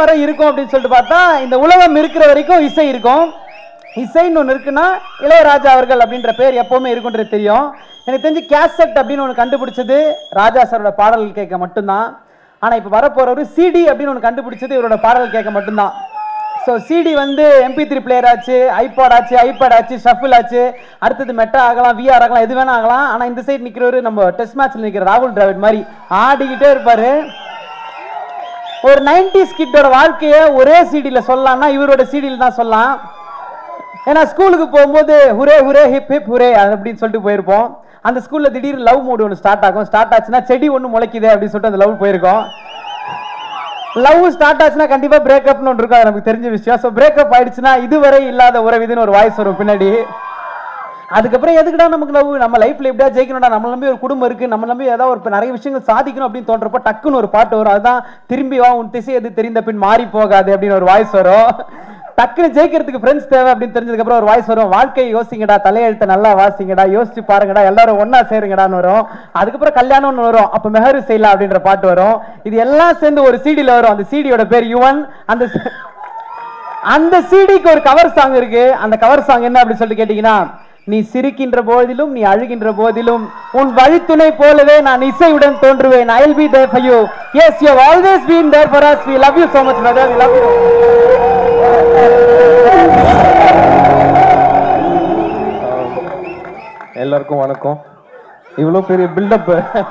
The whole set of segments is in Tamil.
வரை இருக்கும் அப்படின்னு சொல்லிட்டு பார்த்தா இந்த உலகம் இருக்கிற வரைக்கும் இசை இருக்கும் இசைன்னு ஒன்று இருக்குன்னா இளையராஜா அவர்கள் அப்படின்ற பேர் எப்போவுமே இருக்குன்றது தெரியும் எனக்கு தெரிஞ்சு கேசட் அப்படின்னு ஒன்று கண்டுபிடிச்சது ராஜா சாரோட பாடல் கேட்க மட்டும்தான் ஆனால் இப்போ வரப்போகிறவர் சிடி அப்படின்னு ஒன்று கண்டுபிடிச்சது இவரோட பாடல் கேட்க மட்டும்தான் ஸோ சிடி வந்து எம்பி த்ரீ பிளேயர் ஆச்சு ஐபாட் ஆச்சு ஐபேட் ஆச்சு ஷஃபில் ஆச்சு அடுத்தது மெட்டா ஆகலாம் விஆர் ஆகலாம் எது வேணா ஆகலாம் ஆனால் இந்த சைடு நிற்கிறவர் நம்ம டெஸ்ட் மேட்ச்ல நிற்கிற ராகுல் டிராவிட் மாதிரி ஆடிக்கிட்டே இருப்பாரு ஒரு நைன்டிஸ் கிட்டோட வாழ்க்கையை ஒரே சிடியில் சொல்லலாம்னா இவரோட சிடியில் தான் சொல்லலாம் ஏன்னா ஸ்கூலுக்கு போகும்போது ஹுரே ஹுரே ஹிப் ஹிப் ஹுரே அப்படின்னு சொல்லிட்டு போயிருப்போம் அந்த ஸ்கூலில் திடீர்னு லவ் மூடு ஒன்று ஸ்டார்ட் ஆகும் ஸ்டார்ட் ஆச்சுன்னா செடி ஒன்று முளைக்குது அப்படின்னு சொல்லிட்டு அந்த லவ் போயிருக்கோம் லவ் ஸ்டார்ட் ஆச்சுன்னா கண்டிப்பா பிரேக்கப்னு ஒன்று இருக்கும் அது நமக்கு தெரிஞ்ச விஷயம் ஸோ பிரேக்கப் ஆயிடுச்சுன்னா இதுவரை இல்லாத உறவு இதுன்னு ஒரு வாய்ஸ் வரும் பின்னாடி அதுக்கப்புறம் எதுக்குடா நமக்கு லவ் நம்ம லைஃப்ல எப்படியா ஜெயிக்கணும்டா நம்ம நம்பி ஒரு குடும்பம் இருக்கு நம்ம நம்பி ஏதாவது ஒரு இப்ப நிறைய விஷயங்கள் சாதிக்கணும் அப்படின்னு தோன்றப்ப டக்குன்னு ஒரு பாட்டு வரும் அதுதான் திரும்பி வா உன் திசை எது தெரிந்த பின் மாறி போகாது அப்படின்னு ஒரு வாய்ஸ் வரும் டக்குன்னு ஜெயிக்கிறதுக்கு ஃப்ரெண்ட்ஸ் தேவை அப்படின்னு தெரிஞ்சதுக்கு அப்புறம் ஒரு வாய்ஸ் வரும் வாழ்க்கையை யோசிங்கடா தலையெழுத்தை நல்லா வாசிங்கடா யோசிச்சு பாருங்கடா எல்லாரும் ஒண்ணா சேருங்கடான்னு வரும் அதுக்கப்புறம் கல்யாணம்னு வரும் அப்ப மெஹரு செய்யலாம் அப்படின்ற பாட்டு வரும் இது எல்லாம் சேர்ந்து ஒரு சிடில வரும் அந்த சிடியோட பேர் யுவன் அந்த சி- அந்த சிடிக்கு ஒரு கவர் சாங் இருக்கு அந்த கவர் சாங் என்ன அப்படின்னு சொல்லிட்டு கேட்டீங்கன்னா நீ சிரிக்கின்ற போதிலும் நீ அழுகின்ற போதிலும் உன் வழித்துணை போலவே நான் இசையுடன் தோன்றுவேன் I will be there for you yes you always been there for us we love you so much brother we love you எல்லாருக்கும் வணக்கம் இவ்வளோ பெரிய buildup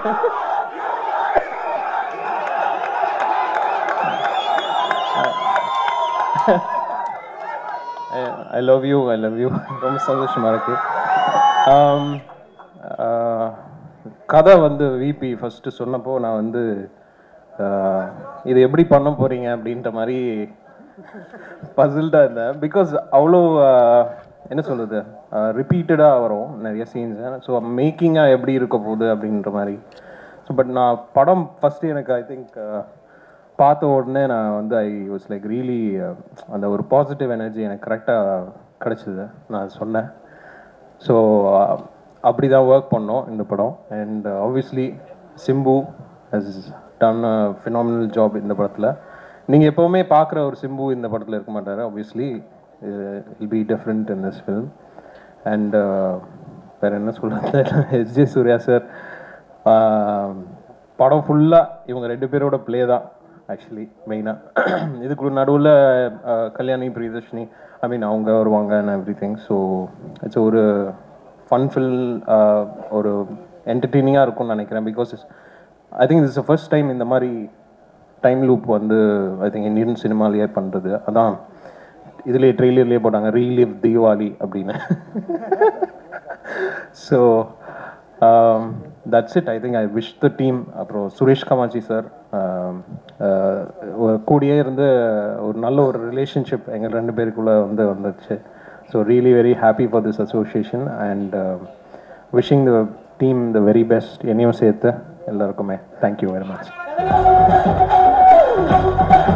I love you I love you ரொம்ப சந்தோஷமா இருக்கு Um, uh, கதை வந்து விபி ஃபர்ஸ்ட் சொன்னப்போ நான் வந்து uh, இது எப்படி பண்ண போறீங்க அப்படின்ற மாதிரி பசில்டாக இருந்தேன் பிகாஸ் அவ்வளோ uh, என்ன சொல்றது ரிப்பீட்டடாக வரும் நிறைய சீன்ஸ் ஸோ மேக்கிங்காக எப்படி இருக்க போகுது அப்படின்ற மாதிரி ஸோ பட் நான் படம் ஃபஸ்ட்டு எனக்கு ஐ திங்க் பார்த்த உடனே நான் வந்து ஐ வாஸ் லைக் ரியலி அந்த ஒரு பாசிட்டிவ் எனர்ஜி எனக்கு கரெக்டாக கிடச்சிது நான் சொன்னேன் ஸோ அப்படி தான் ஒர்க் பண்ணோம் இந்த படம் and obviously Simbu has done a phenomenal job இந்த படத்தில் நீங்கள் எப்போவுமே பார்க்குற ஒரு சிம்பு இந்த படத்தில் இருக்க மாட்டார் obviously he'll be different in this film and வேறு என்ன சொல்கிறது எஸ் ஜே சூர்யா சார் படம் ஃபுல்லாக இவங்க ரெண்டு பேரோட ப்ளே தான் ஆக்சுவலி மெயினாக இதுக்கு நடுவில் கல்யாணி பிரியதர்ஷினி ஐ மீன் அவங்க வருவாங்க and everything so it's ஒரு ஃபன் ஃபில் ஒரு என்டர்டெய்னிங்காக இருக்கும்னு நினைக்கிறேன் because I think it's first time இந்த மாதிரி டைம் லூப் வந்து ஐ திங்க் இந்தியன் சினிமாலேயே பண்ணுறது அதான் இதுலேயே ட்ரெய்லர்லேயே போட்டாங்க ரீலிவ் தீபாவளி அப்படின்னு so that's it I think I wish the team அப்புறம் சுரேஷ் கமாச்சி சார் கூடியே இருந்து ஒரு நல்ல ஒரு ரிலேஷன்ஷிப் எங்கள் ரெண்டு பேருக்குள்ளே வந்து வந்துச்சு so really very happy for this association and wishing the team the very best என்னையும் சேர்த்து எல்லாருக்குமே தேங்க்யூ வெரி மச்